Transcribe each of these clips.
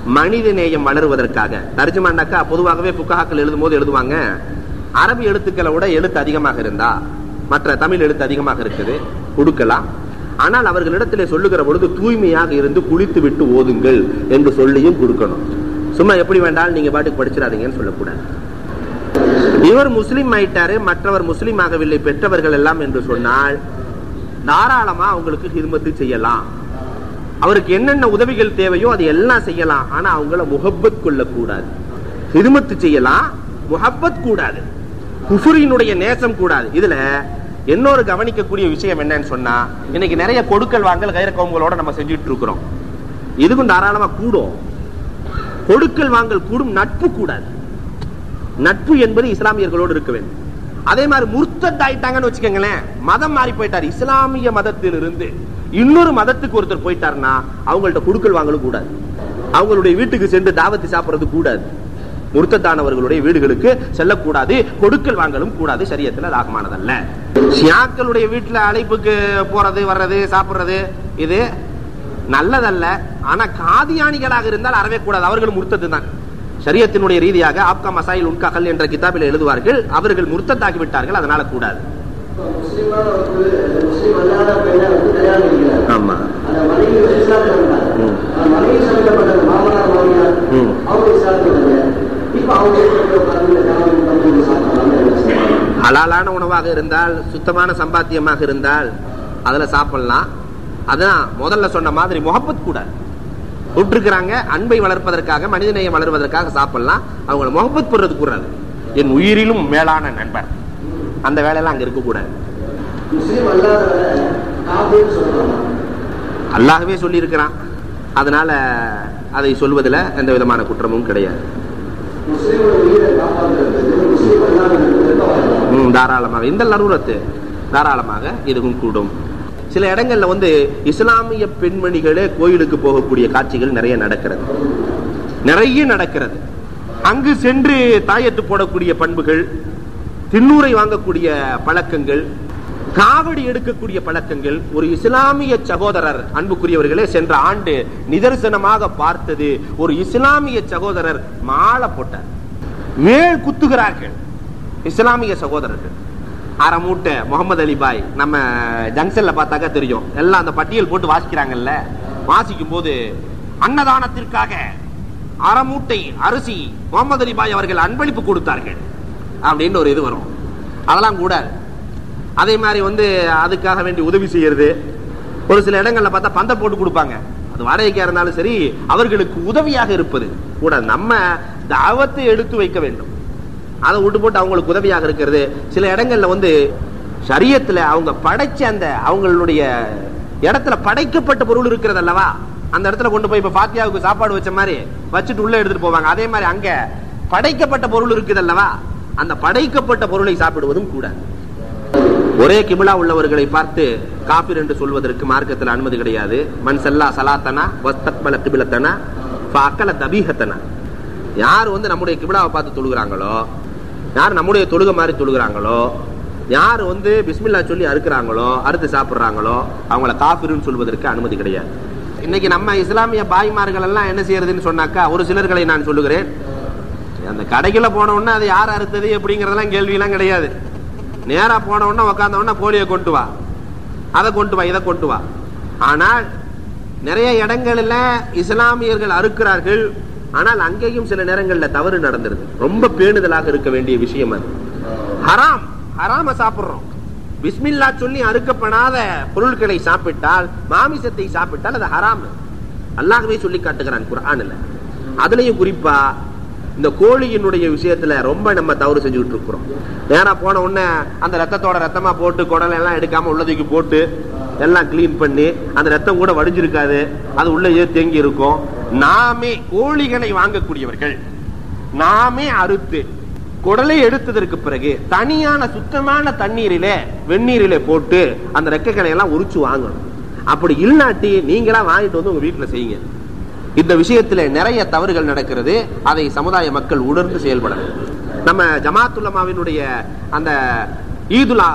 மனித நேயம் வளருவதற்காக தர்ஜுமாண்டாக்கா பொதுவாகவே புக்காக்கள் எழுதும் போது எழுதுவாங்க அரபி எழுத்துக்களை விட எழுத்து அதிகமாக இருந்தா மற்ற தமிழ் எழுத்து அதிகமாக இருக்குது கொடுக்கலாம் ஆனால் அவர்களிடத்திலே சொல்லுகிற பொழுது தூய்மையாக இருந்து குளித்து விட்டு ஓதுங்கள் என்று சொல்லியும் கொடுக்கணும் சும்மா எப்படி வேண்டாலும் நீங்க பாட்டுக்கு படிச்சிடாதீங்கன்னு சொல்லக்கூடாது இவர் முஸ்லீம் ஆயிட்டாரு மற்றவர் முஸ்லீம் ஆகவில்லை பெற்றவர்கள் எல்லாம் என்று சொன்னால் தாராளமா அவங்களுக்கு ஹிதமத்து செய்யலாம் அவருக்கு என்னென்ன உதவிகள் தேவையோ அது எல்லாம் செய்யலாம் ஆனா அவங்கள முகப்பத் கொள்ளக்கூடாது ஹிதமத்து செய்யலாம் முகப்பத் கூடாது குஃபுரினுடைய நேசம் கூடாது இதுல இன்னொரு கவனிக்கக்கூடிய விஷயம் என்னன்னு சொன்னா இன்னைக்கு நிறைய கொடுக்கல் வாங்கல் கைர கவுங்களோட நம்ம செஞ்சுட்டு இருக்கிறோம் இதுக்கும் தாராளமா கூடும் கொடுக்கல் வாங்கல் கூடும் நட்பு கூடாது நட்பு என்பது இஸ்லாமியர்களோடு இருக்க வேண்டும் அதே மாதிரி முர்த்தத் ஆயிட்டாங்கன்னு வச்சுக்கோங்களேன் மதம் மாறி போயிட்டார் இஸ்லாமிய மதத்திலிருந்து இன்னொரு மதத்துக்கு ஒருத்தர் போயிட்டாருன்னா அவங்கள்ட்ட குடுக்கல் வாங்கலும் கூடாது அவங்களுடைய வீட்டுக்கு சென்று தாவத்து சாப்பிடுறது கூடாது முர்த்தத்தானவர்களுடைய வீடுகளுக்கு செல்லக்கூடாது கொடுக்கல் வாங்கலும் கூடாது சரியத்துல அது ஆகமானதல்ல ஷியாக்களுடைய வீட்டுல அழைப்புக்கு போறது வர்றது சாப்பிடுறது இது நல்லதல்ல ஆனா காதியானிகளாக இருந்தால் அறவே கூடாது அவர்களும் முர்த்தது தான் சரியத்தினுடைய ரீதியாக ஆப்கா மசாயில் உன்காகல் என்ற கிதாபில் எழுதுவார்கள் அவர்கள் முர்த்தத்தாகி விட்டார்கள் அதனால கூடாது முஸ்லிமான ஒரு முஸ்லிம் அல்லாத பெண்ணை வந்து கல்யாணம் பண்ணிக்கிறார் ஆமா அந்த மனைவி இஸ்லாத்தில் இருந்தாங்க ம். அந்த மனைவி சம்பந்தப்பட்ட அந்த மாமனார் மாமியார் ம். அவங்க இஸ்லாத்தில் இருந்தாங்க இப்ப அவங்க வீட்டுல உட்கார்ந்து இந்த கணவன் தம்பி சாப்பிடலாம் என்ன செய்யலாம் ஹலாலான உணவாக இருந்தால் சுத்தமான சம்பாத்தியமாக இருந்தால் அதுல சாப்பிடலாம் அதான் முதல்ல சொன்ன மாதிரி முகப்பத் கூட விட்டுருக்கிறாங்க அன்பை வளர்ப்பதற்காக மனிதநேயம் வளர்வதற்காக சாப்பிடலாம் அவங்கள முகப்பத் போடுறது கூடாது என் உயிரிலும் மேலான நண்பர் அந்த வேலையெல்லாம் அங்க இருக்கக்கூடாது முஸ்லிம் அல்லாதவரை காபீர்னு சொல்றாங்க அல்லாஹ்வே சொல்லி இருக்கிறான் அதனால அதை சொல்வதில் எந்த விதமான குற்றமும் கிடையாது முஸ்லிமோட உயிரை காப்பாற்றுறதுக்கு முஸ்லிம் அல்லாதவர்களுக்கு வரலாம் ம், தாராளமாக இந்த லரூரத்து தாராளமாக இதுவும் கூடும் சில இடங்கள்ல வந்து இஸ்லாமிய பெண்மணிகளே கோயிலுக்கு போகக்கூடிய காட்சிகள் நிறைய நடக்கிறது நிறைய நடக்கிறது அங்கு சென்று தாயத்து போடக்கூடிய பண்புகள் திண்ணூரை வாங்கக்கூடிய பழக்கங்கள் காவடி எடுக்கக்கூடிய பழக்கங்கள் ஒரு இஸ்லாமிய சகோதரர் அன்புக்குரியவர்களே சென்ற ஆண்டு நிதர்சனமாக பார்த்தது ஒரு இஸ்லாமிய சகோதரர் மாலை போட்டார் வேல் குத்துகிறார்கள் இஸ்லாமிய சகோதரர்கள் அரை மூட்டை முகமது அலி பாய் நம்ம ஜங்ஷன்ல பார்த்தாக்கா தெரியும் எல்லாம் அந்த பட்டியல் போட்டு வாசிக்கிறாங்கல்ல வாசிக்கும் போது அன்னதானத்திற்காக அரை மூட்டை அரிசி முகமது அலி பாய் அவர்கள் அன்பளிப்பு கொடுத்தார்கள் அப்படின்னு ஒரு இது வரும் அதெல்லாம் கூடாது அதே மாதிரி வந்து அதுக்காக வேண்டி உதவி செய்யறது ஒரு சில இடங்கள்ல பார்த்தா பந்த போட்டு கொடுப்பாங்க அது வாடகைக்கா இருந்தாலும் சரி அவர்களுக்கு உதவியாக இருப்பது கூட நம்ம தாவத்தை எடுத்து வைக்க வேண்டும் அதை விட்டு போட்டு அவங்களுக்கு உதவியாக இருக்கிறது சில இடங்கள்ல வந்து சரியத்துல அவங்க படைச்ச அந்த அவங்களுடைய இடத்துல படைக்கப்பட்ட பொருள் இருக்கிறது அல்லவா அந்த இடத்துல கொண்டு போய் இப்ப பாத்தியாவுக்கு சாப்பாடு வச்ச மாதிரி வச்சுட்டு உள்ள எடுத்துட்டு போவாங்க அதே மாதிரி அங்க படைக்கப்பட்ட பொருள் இருக்குது அல்லவா அந்த படைக்கப்பட்ட பொருளை சாப்பிடுவதும் கூட ஒரே கிபிலா உள்ளவர்களை பார்த்து காபிர் என்று சொல்வதற்கு மார்க்கத்தில் அனுமதி கிடையாது மண் செல்லா சலாத்தனா வஸ்தக்பல கிபிலத்தனா அக்கல தபீகத்தனா யார் வந்து நம்முடைய கிபிலாவை பார்த்து தொழுகிறாங்களோ யார் நம்முடைய தொழுக மாதிரி தொழுகிறாங்களோ யார் வந்து பிஸ்மில்லா சொல்லி அறுக்கிறாங்களோ அறுத்து சாப்பிடுறாங்களோ அவங்கள காபிருன்னு சொல்வதற்கு அனுமதி கிடையாது இன்னைக்கு நம்ம இஸ்லாமிய பாய்மார்கள் எல்லாம் என்ன செய்யறதுன்னு சொன்னாக்கா ஒரு சிலர்களை நான் சொல்லுகிறேன் அந்த கடைக்குள்ள போன உடனே அது யார் அறுத்தது எப்படிங்கறதெல்லாம் கேள்வி எல்லாம் கிடையாது நேரா போன உடனே உட்கார்ந்த உடனே கோழியை கொண்டு வா அதை கொண்டு வா இதை கொண்டு வா ஆனால் நிறைய இடங்களில் இஸ்லாமியர்கள் அறுக்கிறார்கள் ஆனால் அங்கேயும் சில நேரங்கள்ல தவறு நடந்துருது ரொம்ப பேணுதலாக இருக்க வேண்டிய விஷயம் அது ஹராம் ஹராம சாப்பிடுறோம் பிஸ்மில்லா சொல்லி அறுக்கப்படாத பொருட்களை சாப்பிட்டால் மாமிசத்தை சாப்பிட்டால் அது ஹராம் அல்லாஹ்வே சொல்லி காட்டுகிறான் குர்ஆன்ல அதுலயும் குறிப்பா இந்த கோழியினுடைய விஷயத்துல ரொம்ப நம்ம தவறு செஞ்சுக்கிட்டு இருக்கிறோம் நேரா போன உடனே அந்த ரத்தத்தோட ரத்தமா போட்டு குடலை எல்லாம் எடுக்காம உள்ளதுக்கு போட்டு எல்லாம் கிளீன் பண்ணி அந்த ரத்தம் கூட வடிஞ்சிருக்காது அது உள்ளேயே தேங்கி இருக்கும் நாமே கோழிகளை வாங்கக்கூடியவர்கள் நாமே அறுத்து குடலை எடுத்ததற்கு பிறகு தனியான சுத்தமான தண்ணீரிலே வெந்நீரிலே போட்டு அந்த ரெக்கைகளை எல்லாம் உரிச்சு வாங்கணும் அப்படி இல்லாட்டி நீங்களா வாங்கிட்டு வந்து உங்க வீட்டுல செய்யுங்க இந்த விஷயத்துல நிறைய தவறுகள் நடக்கிறது அதை சமுதாய மக்கள் உணர்ந்து செயல்படணும் நம்ம ஜமாத்துல்லமாவினுடைய அந்த ஈதுலா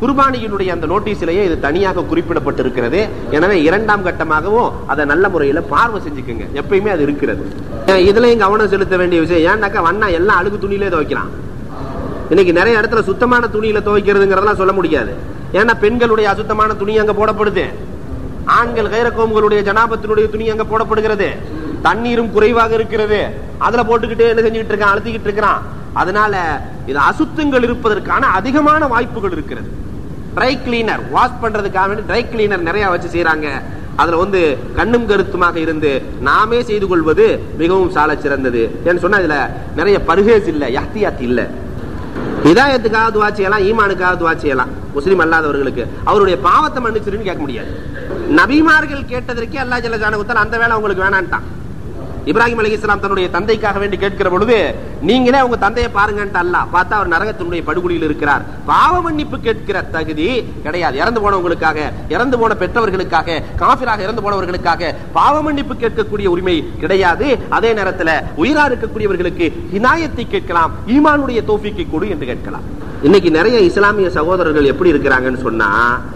குர்பானியினுடைய அந்த நோட்டீஸிலேயே இது தனியாக குறிப்பிடப்பட்டிருக்கிறது எனவே இரண்டாம் கட்டமாகவும் அதை நல்ல முறையில பார்வை செஞ்சுக்குங்க எப்பயுமே அது இருக்கிறது ஏன் இதுலயும் கவனம் செலுத்த வேண்டிய விஷயம் ஏன்னாக்கா வண்ணா எல்லாம் அழுகு துணியிலே துவைக்கலாம் இன்னைக்கு நிறைய இடத்துல சுத்தமான துணியில துவைக்கிறதுங்கிறதெல்லாம் சொல்ல முடியாது ஏன்னா பெண்களுடைய அசுத்தமான துணி அங்க போடப்படுது ஆண்கள் கைரக்கோம்களுடைய ஜனாபத்தினுடைய துணி அங்க போடப்படுகிறது தண்ணீரும் குறைவாக இருக்கிறது அதுல போட்டுக்கிட்டே என்ன செஞ்சுக்கிட்டு இருக்கான் அழுத்திக்கிட்டு இருக்கிறான் அதனால இது அசுத்தங்கள் இருப்பதற்கான அதிகமான வாய்ப்புகள் இருக்கிறது ட்ரை கிளீனர் வாஷ் பண்றதுக்காக வேண்டி ட்ரை கிளீனர் நிறைய வச்சு செய்யறாங்க அதுல வந்து கண்ணும் கருத்துமாக இருந்து நாமே செய்து கொள்வது மிகவும் சால சிறந்தது ஏன்னு சொன்னா இதுல நிறைய பர்ஹேஸ் இல்ல யாத்தியாத் இல்ல ஹிதாயத்துக்காக துவா செய்யலாம் ஈமானுக்காக துவா செய்யலாம் முஸ்லிம் அல்லாதவர்களுக்கு அவருடைய பாவத்தை மன்னிச்சிருன்னு கேட்க முடியாது நபிமார்கள் கேட்டதற்கே அல்லாஹ் ஜல்ல ஜானகுத்தல் அந்த வேலை உங்களுக்கு வேணான்ட்டான் இப்ராஹிம் அலி இஸ்லாம் தன்னுடைய தந்தைக்காக வேண்டி கேட்கிற பொழுது நீங்களே உங்க தந்தையை பாருங்கன்ட்டு அல்ல பார்த்தா அவர் நரகத்தினுடைய படுகொலியில் இருக்கிறார் பாவ மன்னிப்பு கேட்கிற தகுதி கிடையாது இறந்து போனவங்களுக்காக இறந்து போன பெற்றவர்களுக்காக காபிராக இறந்து போனவர்களுக்காக பாவ மன்னிப்பு கேட்கக்கூடிய உரிமை கிடையாது அதே நேரத்தில் உயிரா இருக்கக்கூடியவர்களுக்கு ஹினாயத்தை கேட்கலாம் ஈமானுடைய தோஃபிக்கை கொடு என்று கேட்கலாம் இன்னைக்கு நிறைய இஸ்லாமிய சகோதரர்கள் எப்படி இருக்கிறாங்கன்னு சொன்னா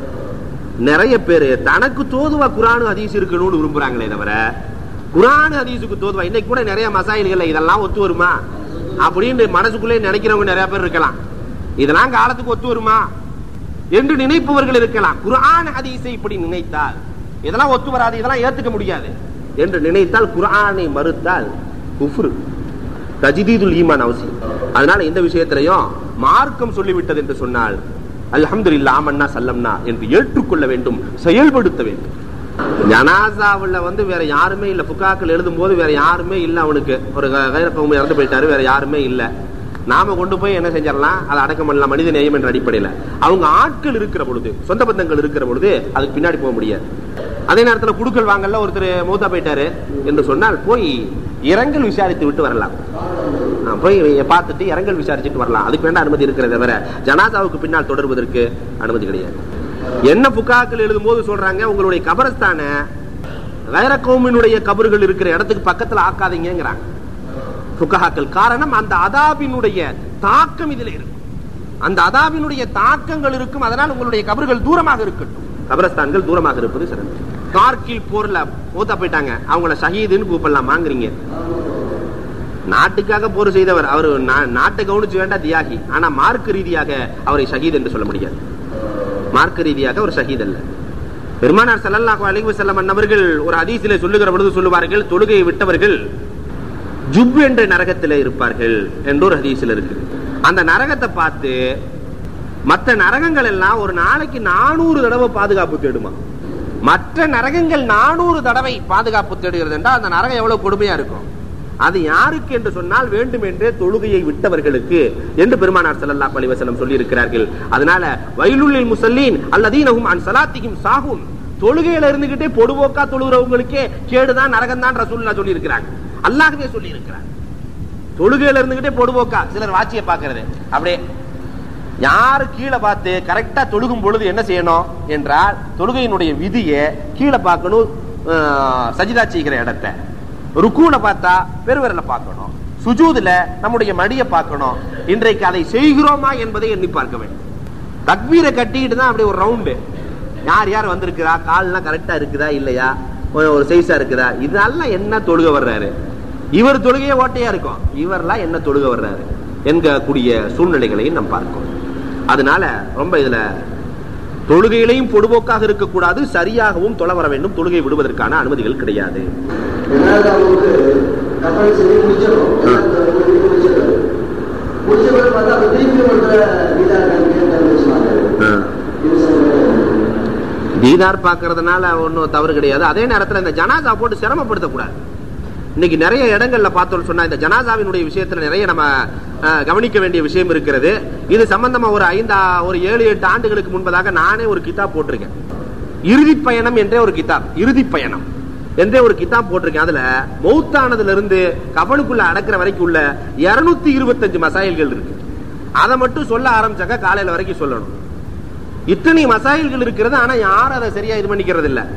நிறைய பேரு தனக்கு தோதுவா குரானு ஹதீஸ் இருக்கணும்னு விரும்புறாங்களே தவிர குரான் ஹதீஸுக்கு தோதுவா இன்னைக்கு கூட நிறைய மசாயில்கள் இதெல்லாம் ஒத்து வருமா அப்படின்னு மனசுக்குள்ளே நினைக்கிறவங்க நிறைய பேர் இருக்கலாம் இதெல்லாம் காலத்துக்கு ஒத்து வருமா என்று நினைப்பவர்கள் இருக்கலாம் குரான் ஹதீஸை இப்படி நினைத்தால் இதெல்லாம் ஒத்து வராது இதெல்லாம் ஏத்துக்க முடியாது என்று நினைத்தால் குரானை மறுத்தால் குஃப்ரு தஜிதீதுல் ஈமான் அவசியம் அதனால இந்த விஷயத்திலையும் மார்க்கம் சொல்லிவிட்டது என்று சொன்னால் அல்ஹம்துலில்லா ஆமன்னா சல்லம்னா என்று ஏற்றுக்கொள்ள வேண்டும் செயல்படுத்த வேண்டும் ஜனாசாவுல வந்து வேற யாருமே இல்ல புக்காக்கள் எழுதும் போது வேற யாருமே இல்ல அவனுக்கு ஒரு கைரக்கம் இறந்து போயிட்டாரு வேற யாருமே இல்ல நாம கொண்டு போய் என்ன செஞ்சிடலாம் அதை அடக்கம் பண்ணலாம் மனித நேயம் என்ற அடிப்படையில அவங்க ஆட்கள் இருக்கிற பொழுது சொந்த பந்தங்கள் இருக்கிற பொழுது அதுக்கு பின்னாடி போக முடியாது அதே நேரத்துல குடுக்கல் வாங்கல ஒருத்தர் மூத்தா போயிட்டாரு என்று சொன்னால் போய் இரங்கல் விசாரித்து விட்டு வரலாம் ஆ, போய் பார்த்துட்டு இரங்கல் விசாரிச்சுட்டு வரலாம் அதுக்கு வேண்டாம் அனுமதி இருக்கிறத தவிர ஜனாதாவுக்கு பின்னால் தொடர்வதற்கு அனுமதி கிடையாது என்ன புக்காக்கள் எழுதும் போது சொல்றாங்க உங்களுடைய கபரஸ்தான வேற கௌமினுடைய கபறுகள் இருக்கிற இடத்துக்கு பக்கத்துல ஆக்காதீங்கிறாங்க புக்கஹாக்கள் காரணம் அந்த அதாபினுடைய தாக்கம் இதுல இருக்கும் அந்த அதாபினுடைய தாக்கங்கள் இருக்கும் அதனால் உங்களுடைய கபறுகள் தூரமாக இருக்கட்டும் கபரஸ்தான்கள் தூரமாக இருப்பது சிறந்தது கார்கில் போர்ல மூத்தா போயிட்டாங்க அவங்கள ஷஹீதுன்னு கூப்பிடலாம் வாங்குறீங்க நாட்டுக்காக போர் செய்தவர் அவர் நா- நாட்டை கவனிச்சு வேண்டாம் தியாகி ஆனா மார்க்க ரீதியாக அவரை ஷஹீத் என்று சொல்ல முடியாது மார்க்க ரீதியாக ஒரு ஷஹீத் அல்ல பெருமானார் ஸல்லல்லாஹு அலைஹி வஸல்லம் அன்னவர்கள் ஒரு ஹதீஸிலே சொல்லுகிற பொழுது சொல்லுவார்கள் தொழுகையை விட்டவர்கள் ஜுப் என்ற நரகத்திலே இருப்பார்கள் என்று ஒரு ஹதீஸில் இருக்கு அந்த நரகத்தை பார்த்து மற்ற நரகங்கள் எல்லாம் ஒரு நாளைக்கு நானூறு தடவை பாதுகாப்பு தேடுமா மற்ற நரகங்கள் நானூறு தடவை பாதுகாப்பு தேடுகிறது என்றால் அந்த நரகம் எவ்வளவு கொடுமையா இருக்கும் அது யாருக்கு என்று சொன்னால் வேண்டும் என்றே தொழுகையை விட்டவர்களுக்கு என்று பெருமானார் ஸல்லல்லாஹு அலைஹி வஸல்லம் சொல்லி இருக்கிறார்கள் அதனால வயலுள்ளில் முசல்லீன் அல்லதீனஹும் அன் ஸலாத்திஹிம் சாஹூன் தொழுகையில இருந்துகிட்டே பொடுபோக்கா தொழுகிறவங்களுக்கே கேடுதான் நரகம் தான் ரசூலுல்லாஹ் சொல்லி இருக்கிறாங்க அல்லாஹ்வே சொல்லி இருக்கிறார் தொழுகையில இருந்துகிட்டே பொடுபோக்கா சிலர் வாட்சியை பார்க்கிறது அப்படியே யாரு கீழே பார்த்து கரெக்டா தொழுகும் பொழுது என்ன செய்யணும் என்றால் தொழுகையினுடைய விதியை கீழே பார்க்கணும் ஆஹ், சஜிதா செய்கிற இடத்தை ருக்கூல பார்த்தா பெருவிரல பார்க்கணும் சுஜூதுல நம்முடைய மடியை பார்க்கணும் இன்றைக்கு அதை செய்கிறோமா என்பதை எண்ணி பார்க்க வேண்டும் தக்பீரை கட்டிக்கிட்டு தான் அப்படியே ஒரு ரவுண்டு யார் யார் வந்திருக்கிறா கால்லாம் கரெக்டா இருக்குதா இல்லையா ஒரு- ஒரு சைஸா இருக்குதா இதெல்லாம் என்ன தொழுக வர்றாரு இவர் தொழுகையே ஓட்டையா இருக்கும் இவர்லாம் என்ன தொழுக வர்றாரு என்கக்கூடிய சூழ்நிலைகளையும் நாம் பார்க்கிறோம் அதனால ரொம்ப இதுல தொழுகையிலையும் பொடுபோக்காக இருக்கக்கூடாது சரியாகவும் தொலை வர வேண்டும் தொழுகை விடுவதற்கான அனுமதிகள் கிடையாது ஜனாதாவுக்கு கப்பல் செய்து முடிச்சிடும் முடிச்சிடும் முடிச்ச பிறகு பார்த்தா அப்ப திருப்பி ஒருத்தர நீதான் கேட்டு சொன்னாங்க இது சொல்லுங்க தீதார் பார்க்கறதுனால ஒன்றும் தவறு கிடையாது அதே நேரத்தில் இந்த ஜனாதா போட்டு சிரமப்படுத்தக்கூடாது இன்னைக்கு நிறைய இடங்கள்ல பார்த்தோம்னு சொன்னா இந்த ஜனாதாவினுடைய விஷயத்துல நிறைய நம்ம அஹ், கவனிக்க வேண்டிய விஷயம் இருக்கிறது இது சம்பந்தமா ஒரு ஐந்து ஒரு ஏழு எட்டு ஆண்டுகளுக்கு முன்பதாக நானே ஒரு கிதாப் போட்டிருக்கேன் இறுதி பயணம் என்றே ஒரு கிதாப் இறுதி பயணம் என்றே ஒரு கிதாப் போட்டிருக்கேன் அதுல மௌத்தானதுல இருந்து கபனுக்குள்ள அடக்கிற வரைக்கும் உள்ள இருநூத்தி இருபத்தஞ்சு மசாயில்கள் இருக்கு அதை மட்டும் சொல்ல ஆரம்பிச்சாக்க காலையில வரைக்கும் சொல்லணும் இத்தனை மசாயில்கள் இருக்கிறது ஆனா யாரும் அதை சரியா இது பண்ணிக்கிறது இல்ல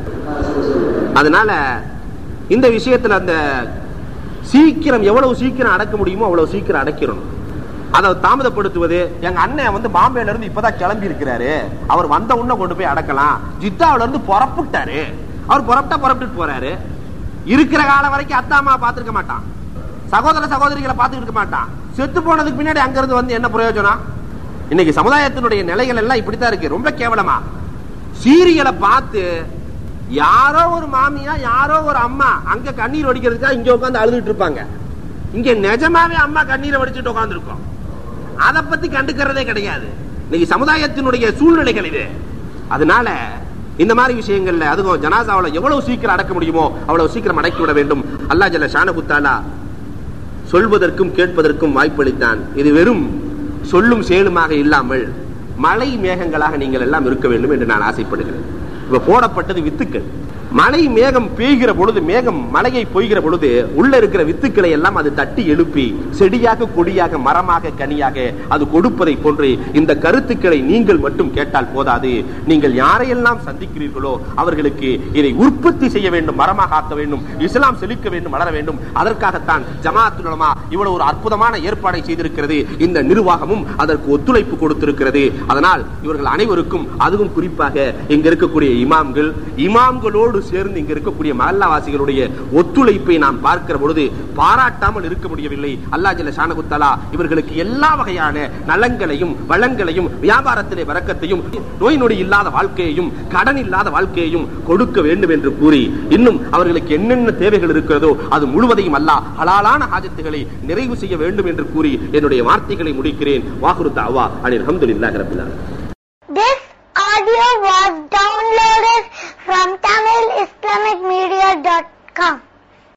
அதனால இந்த விஷயத்துல அந்த சீக்கிரம் எவ்வளவு சீக்கிரம் அடக்க முடியுமோ அவ்வளவு சீக்கிரம் அடக்கிறோம் அதை தாமதப்படுத்துவது எங்க அண்ணன் வந்து பாம்பேல இருந்து இப்பதான் கிளம்பி இருக்கிறாரு அவர் வந்த உடனே கொண்டு போய் அடக்கலாம் ஜித்தாவுல இருந்து புறப்பட்டாரு அவர் புறப்பட்டா புறப்பட்டு போறாரு இருக்கிற காலம் வரைக்கும் அத்தா அம்மா பார்த்திருக்க மாட்டான் சகோதர சகோதரிகளை பார்த்துட்டு இருக்க மாட்டான் செத்து போனதுக்கு பின்னாடி அங்க இருந்து வந்து என்ன பிரயோஜனம் இன்னைக்கு சமுதாயத்தினுடைய நிலைகள் எல்லாம் இப்படித்தான் இருக்கு ரொம்ப கேவலமா சீரியலை பார்த்து யாரோ ஒரு மாமியா யாரோ ஒரு அம்மா அங்க கண்ணீர் வடிக்கிறதுக்கா இங்க உட்காந்து அழுதுட்டு இருப்பாங்க இங்க நிஜமாவே அம்மா கண்ணீரை வடிச்சிட்டு உட்காந்துருக்கோம் அதை பத்தி கண்டுக்கிறதே கிடையாது இன்னைக்கு சமுதாயத்தினுடைய சூழ்நிலைகள் இது அதனால இந்த மாதிரி விஷயங்கள்ல அதுவும் ஜனாசாவுல எவ்வளவு சீக்கிரம் அடக்க முடியுமோ அவ்வளவு சீக்கிரம் அடக்கி விட வேண்டும் அல்லாஹ் ஜல்ல ஷானகுத்தாலா சொல்வதற்கும் கேட்பதற்கும் வாய்ப்பளித்தான் இது வெறும் சொல்லும் செயலுமாக இல்லாமல் மழை மேகங்களாக நீங்கள் எல்லாம் இருக்க வேண்டும் என்று நான் ஆசைப்படுகிறேன் இப்ப போடப்பட்டது வித்துக்கள் மழை மேகம் பெய்கிற பொழுது மேகம் மழையை பொய்கிற பொழுது உள்ள இருக்கிற வித்துக்களை எல்லாம் அது தட்டி எழுப்பி செடியாக கொடியாக மரமாக கனியாக அது கொடுப்பதை போன்று இந்த கருத்துக்களை நீங்கள் மட்டும் கேட்டால் போதாது நீங்கள் யாரையெல்லாம் சந்திக்கிறீர்களோ அவர்களுக்கு இதை உற்பத்தி செய்ய வேண்டும் மரமாக ஆக்க வேண்டும் இஸ்லாம் செழிக்க வேண்டும் வளர வேண்டும் அதற்காகத்தான் ஜமாத் உலமா இவ்வளவு ஒரு அற்புதமான ஏற்பாடை செய்திருக்கிறது இந்த நிர்வாகமும் அதற்கு ஒத்துழைப்பு கொடுத்திருக்கிறது அதனால் இவர்கள் அனைவருக்கும் அதுவும் குறிப்பாக இங்க இருக்கக்கூடிய இமாம்கள் இமாம்களோடு சேர்ந்து இங்க இருக்கக்கூடிய மஹல்லாவாசிகளுடைய ஒத்துழைப்பை நாம் பார்க்கிற பொழுது பாராட்டாமல் இருக்க முடியவில்லை அல்லா ஜல்ல ஷானகுத்தலா இவர்களுக்கு எல்லா வகையான நலங்களையும் வளங்களையும் வியாபாரத்திலே வரக்கத்தையும் நோய் நொடி இல்லாத வாழ்க்கையையும் கடன் இல்லாத வாழ்க்கையையும் கொடுக்க வேண்டும் என்று கூறி இன்னும் அவர்களுக்கு என்னென்ன தேவைகள் இருக்கிறதோ அது முழுவதையும் அல்ல ஹலாலான ஹாஜத்துகளை நிறைவு செய்ய வேண்டும் என்று கூறி என்னுடைய வார்த்தைகளை முடிக்கிறேன் வாகுரு தாவா அனில் அஹமதுல்லாஹி ரப்பில் ஆலமீன்